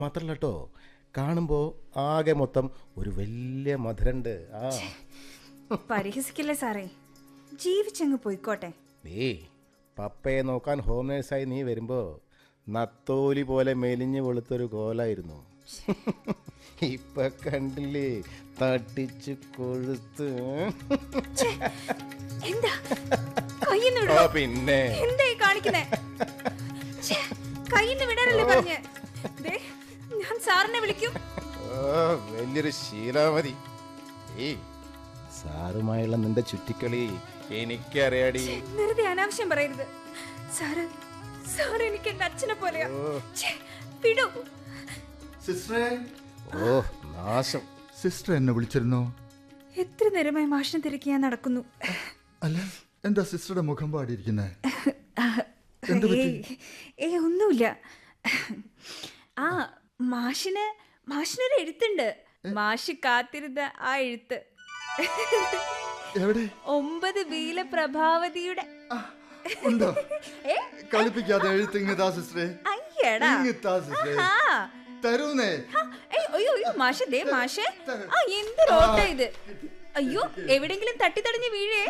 മാത്രല്ല കേട്ടോ കാണുമ്പോൾ ആകെ മൊത്തം ഒരു വലിയ മധുരണ്ട് ആ പരിഹസിക്കില്ലേ സാറേ ജീവിച്ചങ്ങ് പോയിക്കോട്ടെ നീ പപ്പയെ നോക്കാൻ ഹോം നേഴ്സായി നീ വരുമ്പോൾ നത്തോലി പോലെ മെലിഞ്ഞ് വെളുത്തൊരു കോലായിരുന്നു ഇപ്പൊ കണ്ടില്ലേ തട്ടിച്ച് കൊഴുത്ത് ഛെ, എന്താ കയ്യിന്ന് ഓ വിടോ പിന്നെ എന്തായി കാണിക്കുന്നേ ഛെ, കയ്യിന്ന് വിടാനല്ലേ പറഞ്ഞ് ദേ, ഞാൻ സാറിനെ വിളിക്കും ഓ വലിയൊരു ശീലാമതി ഏയ് സാറുമായുള്ള നിന്റെ ചുറ്റിക്കളി എനിക്കറിയാടി വെറുതെ അനാവശ്യം പറയരുത് സാറ് സാർ എനിക്ക് എന്റെ അച്ഛനെ പോലെയാ ഛെ, വിടൂ സിസ്റ്ററെ ഓ നാശം സിസ്റ്റർ എന്നെ വിളിച്ചിരുന്നോ എത്ര നേരമായി മാഷിനെ തിരക്കി ഞാൻ നടക്കുന്നു അല്ല എന്താ സിസ്റ്ററുടെ മുഖം പാടിയിരിക്കുന്നേ ഏയ് ഏയ് ഒന്നുമില്ല ആ മാഷിന് മാഷിനൊരു എഴുത്തുണ്ട് മാഷ് കാത്തിരുന്ന ആ എഴുത്ത് എവിടെ ഒമ്പത് ബീല പ്രഭാവതിയുടെ ഉണ്ടോ ഏ? കളിപ്പിക്കാതെ എഴുത്തിങ്ങതാ സിസ്റ്ററെ അയ്യടാ ഇങ്ങത്താ സിസ്റ്ററെ ആ തരൂന്നേ ആ, ഏയ്, അയ്യോ അയ്യോ മാഷെ ദേ മാഷെ ആ എന്ത് റോട്ട ഇത് അയ്യോ എവിടെങ്കിലും തട്ടിത്തടഞ്ഞ് വീഴേ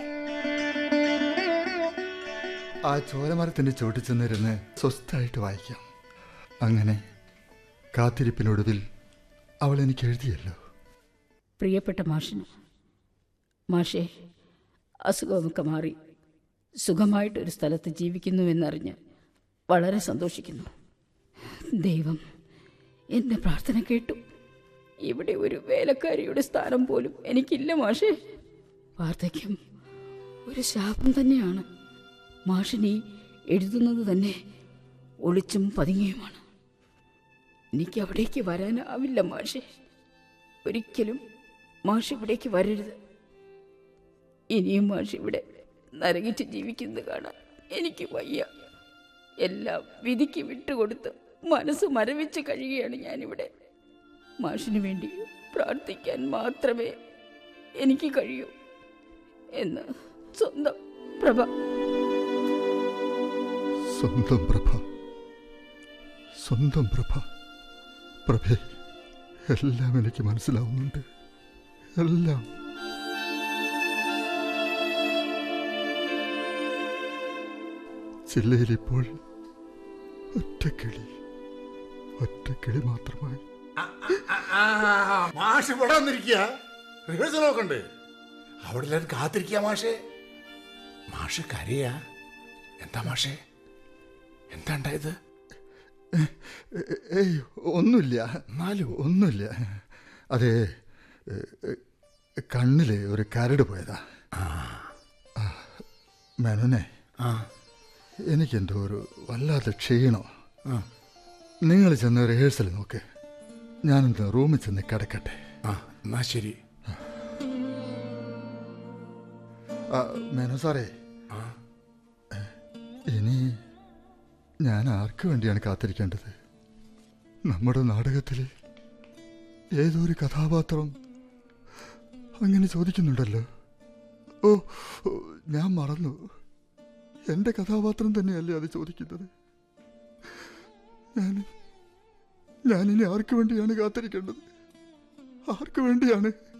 ആ ചോരമരത്തിന്റെ ചോട്ടിൽ ചെന്നിരുന്ന് സ്വസ്ഥായിട്ട് വായിക്കാം അങ്ങനെ കാത്തിരിപ്പിനൊടുവിൽ അവൾ എനിക്ക് എഴുതിയല്ലോ പ്രിയപ്പെട്ട മാഷിന് മാഷേ അസുഖമൊക്കെ മാറി സുഖമായിട്ടൊരു സ്ഥലത്ത് ജീവിക്കുന്നുവെന്നറിഞ്ഞ് വളരെ സന്തോഷിക്കുന്നു ദൈവം എൻ്റെ പ്രാർത്ഥന കേട്ടു ഇവിടെ ഒരു വേലക്കാരിയുടെ സ്ഥാനം പോലും എനിക്കില്ല മാഷേ വാർദ്ധക്യം ഒരു ശാപം തന്നെയാണ് മാഷിനി എഴുതുന്നത് തന്നെ ഒളിച്ചും പതുങ്ങിയുമാണ് എനിക്ക് അവിടേക്ക് വരാനാവില്ല മാഷേ ഒരിക്കലും മാഷ് ഇവിടേക്ക് വരരുത് ഇനിയും മാഷ് ഇവിടെ നരകിച്ച് ജീവിക്കുന്നത് കാണാൻ എനിക്ക് വയ്യ എല്ലാം വിധിക്ക് വിട്ടുകൊടുത്ത് മനസ്സ് മരവിച്ച് കഴിയുകയാണ് ഞാനിവിടെ മാഷിന് വേണ്ടി പ്രാർത്ഥിക്കാൻ മാത്രമേ എനിക്ക് കഴിയൂ എന്ന് സ്വന്തം പ്രഭ സ്വന്തം പ്രഭ സ്വന്തം പ്രഭ പ്രഭേ എല്ലാം എനിക്ക് മനസ്സിലാവുന്നുണ്ട് എല്ലാം ജില്ലയിലിപ്പോൾ ഒറ്റക്കിളി ഒറ്റക്കിളി മാത്രമായി മാഷ് ഇവിടെ വന്നിരിക്കുക റിഹേഴ്സൽ നോക്കണ്ട് അവിടെ എല്ലാവരും കാത്തിരിക്കുക മാഷേ മാഷ് കരയാ എന്താ മാഷേ എന്താ ഉണ്ടായത് ഏ- ഏയ് ഒന്നുമില്ല എന്നാലും ഒന്നുമില്ല അതെ ഏ, ഏ, കണ്ണില് ഒരു കരട് പോയതാ ആ, മേനോനെ ആ എനിക്കെന്തോ ഒരു വല്ലാത്ത ക്ഷീണോ ആ നിങ്ങൾ ചെന്ന് റിഹേഴ്സൽ നോക്ക് ഞാനെന്ത് റൂമിൽ ചെന്ന് കിടക്കട്ടെ ആ എന്നാ ശരി ആ, മേനോ സാറേ ആ ഇനി ഞാൻ ആർക്കു വേണ്ടിയാണ് കാത്തിരിക്കേണ്ടത് നമ്മുടെ നാടകത്തിൽ ഏതോ ഒരു കഥാപാത്രം അങ്ങനെ ചോദിക്കുന്നുണ്ടല്ലോ ഓ ഓ, ഞാൻ മറന്നു എൻ്റെ കഥാപാത്രം തന്നെയല്ലേ അത് ചോദിക്കുന്നത് ഞാൻ ഞാനിനി ആർക്കു വേണ്ടിയാണ് കാത്തിരിക്കേണ്ടത് ആർക്കു വേണ്ടിയാണ്